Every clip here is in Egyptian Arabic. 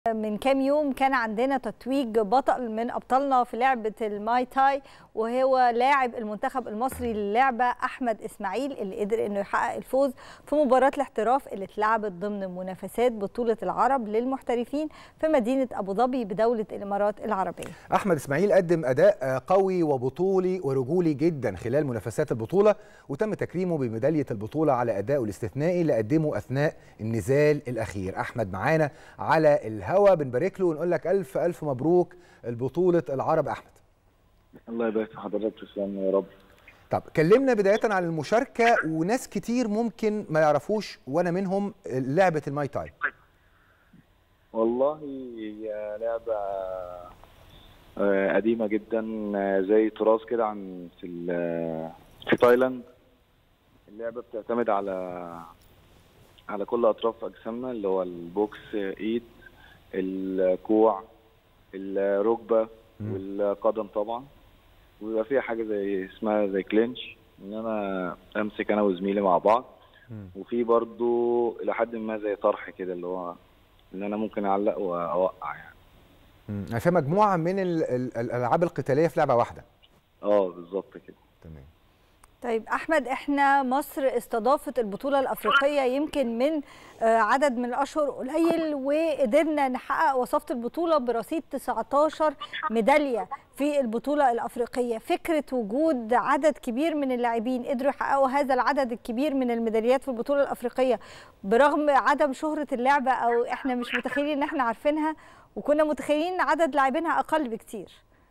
من كام يوم كان عندنا تتويج بطل من ابطالنا في لعبه الماي تاي وهو لاعب المنتخب المصري للعبه احمد اسماعيل اللي قدر انه يحقق الفوز في مباراه الاحتراف اللي اتلعبت ضمن منافسات بطوله العرب للمحترفين في مدينه ابو ظبي بدوله الامارات العربيه. احمد اسماعيل قدم اداء قوي وبطولي ورجولي جدا خلال منافسات البطوله وتم تكريمه بميداليه البطوله على ادائه الاستثنائي اللي قدمه اثناء النزال الاخير. احمد معانا على الهوا بنبارك له ونقول لك الف الف مبروك البطوله العرب احمد. الله يبارك في حضرتك تسلم يا رب طب كلمنا بدايه عن المشاركه وناس كتير ممكن ما يعرفوش وانا منهم لعبه الماي تاي والله هي لعبة آه، قديمة جدا آه، زي تراث كده عن في ال- في تايلاند اللعبة بتعتمد على على كل أطراف أجسامنا اللي هو البوكس إيد الكوع الركبة مم. والقدم طبعا ويبقى فيها حاجة زي اسمها زي كلينش إن أنا أمسك أنا وزميلي مع بعض مم. وفي برضو إلى حد ما زي طرح كده اللي هو إن أنا ممكن أعلق وأوقع يعني مم. يعني في مجموعه من ال- ال- الالعاب القتاليه في لعبه واحده اه بالظبط كده تمام طيب احمد احنا مصر استضافت البطوله الافريقيه يمكن من آه، عدد من الاشهر قليل وقدرنا نحقق وصفه البطوله برصيد 19 ميداليه في البطوله الافريقيه فكره وجود عدد كبير من اللاعبين قدروا يحققوا هذا العدد الكبير من الميداليات في البطوله الافريقيه برغم عدم شهره اللعبه او احنا مش متخيلين ان احنا عارفينها وكنا متخيلين ان عدد لاعبينها اقل بكتير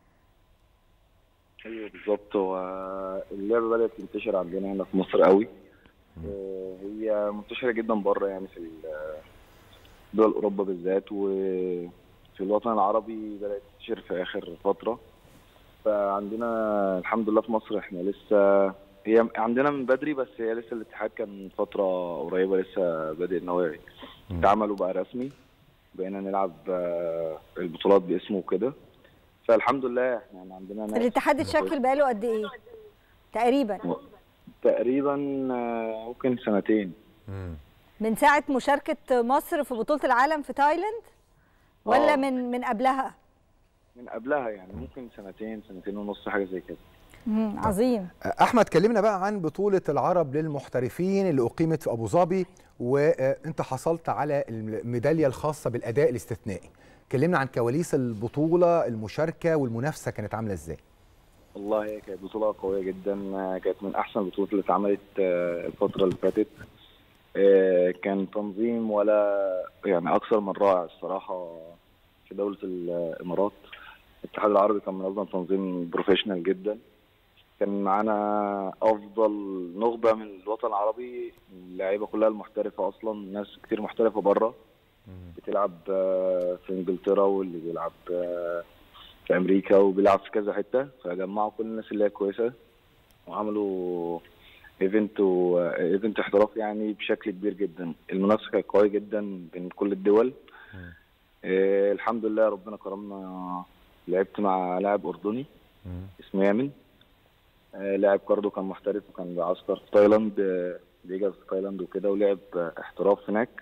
ايوه بالظبط هو اللعبه بدات تنتشر عندنا هنا في مصر قوي آه، هي منتشره جدا بره يعني في ال- دول اوروبا بالذات وفي الوطن العربي بدات تنتشر في اخر فتره فعندنا الحمد لله في مصر احنا لسه هي عندنا من بدري بس هي لسه الاتحاد كان فتره قريبه لسه بادئ ان هو يتعمل وبقى رسمي بقينا نلعب آه، البطولات باسمه وكده فالحمد لله احنا عندنا ناس الاتحاد اتشكل بقاله قد ايه تقريبا تقريبا آه، ممكن سنتين مم. من ساعة مشاركة مصر في بطولة العالم في تايلاند ولا آه. من من قبلها؟ من قبلها يعني ممكن سنتين سنتين ونص حاجه زي كده مم، عظيم احمد كلمنا بقى عن بطوله العرب للمحترفين اللي اقيمت في ابو ظبي وانت حصلت على الميداليه الخاصه بالاداء الاستثنائي كلمنا عن كواليس البطوله المشاركه والمنافسه كانت عامله ازاي والله هي كانت بطوله قويه جدا آه، كانت من احسن البطولات اللي اتعملت آه، الفتره اللي فاتت آه، كان تنظيم ولا يعني اكثر من رائع الصراحه في دوله الامارات الاتحاد العربي كان منظم تنظيم بروفيشنال جدا كان معانا افضل نخبه من الوطن العربي اللعيبه كلها المحترفه اصلا ناس كتير محترفه بره بتلعب آه، في انجلترا واللي بيلعب آه، في امريكا وبيلعب في كذا حته فجمعوا كل الناس اللي هي كويسه وعملوا ايفنت و ايفنت احتراف يعني بشكل كبير جدا المنافسه كانت قويه جدا بين كل الدول مم. آه الحمد لله ربنا كرمنا لعبت مع لاعب اردني مم. اسمه يامن آه لاعب برضه كان محترف وكان بيعسكر في تايلاند آه بيجي في تايلاند وكده ولعب آه احتراف هناك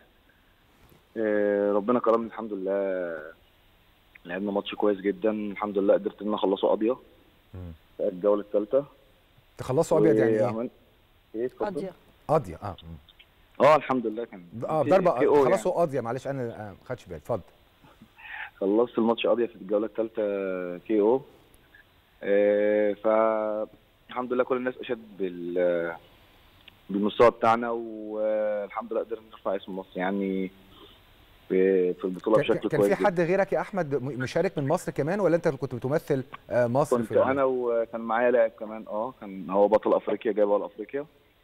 آه ربنا كرمني الحمد لله لعبنا ماتش كويس جدا الحمد لله قدرت ان انا اخلصه قاضيه مم. في الجوله الثالثه تخلصوا ابيض يعني ايه ايه اتفضل. قاضية قاضيه اه مم. اه الحمد لله كان اه في- ضربه في أو يعني. خلصوا قاضيه معلش انا آه، ما خدتش بالي اتفضل خلصت الماتش قاضيه في الجوله الثالثه كي او آه فالحمد لله كل الناس اشاد بال بالمستوى بتاعنا والحمد لله قدرنا نرفع اسم مصر يعني في في البطوله كان- بشكل كان كويس في حد غيرك يا احمد م- مشارك من مصر كمان ولا انت كنت بتمثل آه، مصر كنت في ال- انا وكان معايا لاعب كمان اه كان هو بطل افريقيا جايب اول افريقيا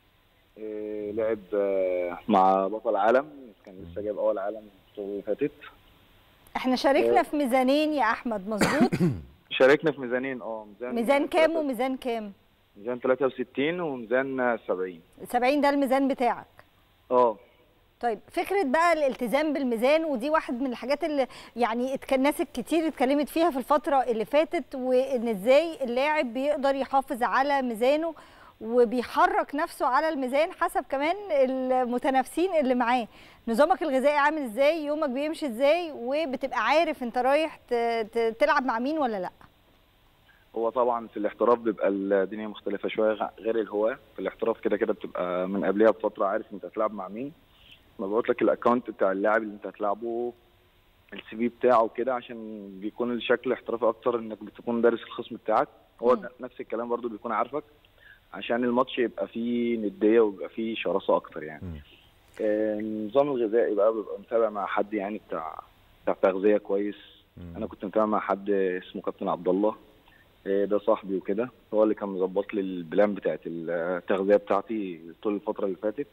آه لعب آه مع بطل عالم كان لسه جايب اول عالم البطوله اللي فاتت احنا شاركنا في ميزانين يا احمد مظبوط شاركنا في ميزانين اه ميزان ميزان كام وميزان كام ميزان 63 وميزان 70 70 ده الميزان بتاعك اه طيب فكره بقى الالتزام بالميزان ودي واحد من الحاجات اللي يعني اتك- الناس الكتير اتكلمت فيها في الفتره اللي فاتت وان ازاي اللاعب بيقدر يحافظ على ميزانه وبيحرك نفسه على الميزان حسب كمان المتنافسين اللي معاه نظامك الغذائي عامل ازاي يومك بيمشي ازاي وبتبقى عارف انت رايح تلعب مع مين ولا لا هو طبعا في الاحتراف بيبقى الدنيا مختلفه شويه غير الهواه في الاحتراف كده كده بتبقى من قبلها بفتره عارف انت هتلعب مع مين مبعوت لك الاكونت بتاع اللاعب اللي انت هتلعبه السي في بتاعه كده عشان بيكون الشكل احترافي اكتر انك بتكون دارس الخصم بتاعك هو مم. نفس الكلام برضو بيكون عارفك عشان الماتش يبقى فيه نديه ويبقى فيه شراسه اكتر يعني مم. آه، النظام الغذائي بقى بيبقى متابع مع حد يعني بتاع بتاع تغذيه كويس مم. انا كنت متابع مع حد اسمه كابتن عبد الله آه، ده صاحبي وكده هو اللي كان مظبط لي البلان بتاعت التغذيه بتاعتي طول الفتره اللي فاتت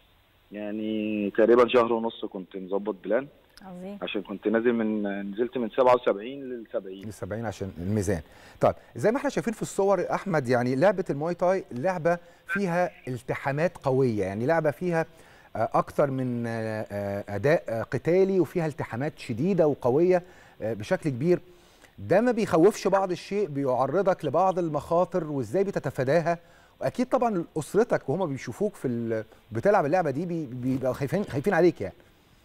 يعني تقريبا شهر ونص كنت مظبط بلان عظيم عشان كنت نازل من نزلت من 77 ل 70 ل 70 عشان الميزان طيب زي ما احنا شايفين في الصور احمد يعني لعبه المواي تاي لعبه فيها التحامات قويه يعني لعبه فيها آه، اكتر من آه، آه، اداء آه، قتالي وفيها التحامات شديده وقويه آه، بشكل كبير ده ما بيخوفش بعض الشيء بيعرضك لبعض المخاطر وازاي بتتفاداها واكيد طبعا اسرتك وهم بيشوفوك في ال- بتلعب اللعبه دي بي- بيبقوا خايفين خايفين عليك يعني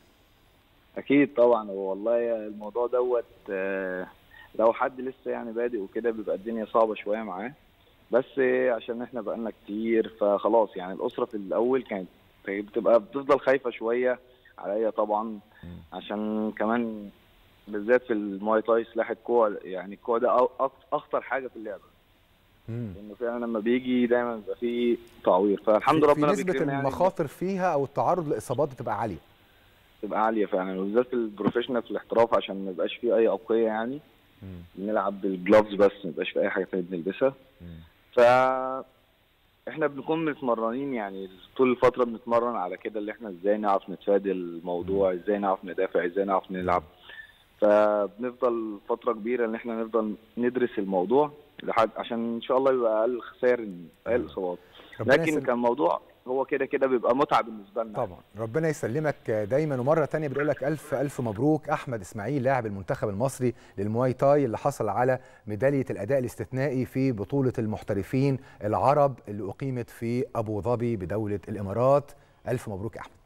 اكيد طبعا والله الموضوع دوت آه، لو حد لسه يعني بادئ وكده بيبقى الدنيا صعبه شويه معاه بس آه، عشان احنا بقالنا كتير فخلاص يعني الاسره في الاول كانت بتبقى بتفضل خايفه شويه عليا طبعا عشان كمان بالذات في المواي تاي سلاح الكوع يعني الكوع ده أ- أك- اخطر حاجه في اللعبه مم. لانه فعلا لما بيجي دايما بيبقى فيه تعوير فالحمد في- لله في ربنا نسبه بيكرمنا يعني المخاطر فيها او التعرض لاصابات بتبقى عاليه تبقى عاليه فعلا وبالذات في البروفيشنال في الاحتراف عشان ما يبقاش فيه اي اوقيه يعني مم. بنلعب بالجلوفز بس ما يبقاش في اي حاجه ثانيه بنلبسها مم. ف احنا بنكون متمرنين يعني طول الفتره بنتمرن على كده اللي احنا ازاي نعرف نتفادى الموضوع ازاي نعرف ندافع ازاي نعرف نلعب فبنفضل فتره كبيره ان احنا نفضل ندرس الموضوع لحد عشان ان شاء الله يبقى اقل خسائر اقل اصابات ربنا لكن يسلم- كان موضوع هو كده كده بيبقى متعه بالنسبه لنا طبعا ربنا يسلمك دايما ومره تانية بنقول لك الف الف مبروك احمد اسماعيل لاعب المنتخب المصري للمواي تاي اللي حصل على ميداليه الاداء الاستثنائي في بطوله المحترفين العرب اللي اقيمت في ابو ظبي بدوله الامارات الف مبروك يا احمد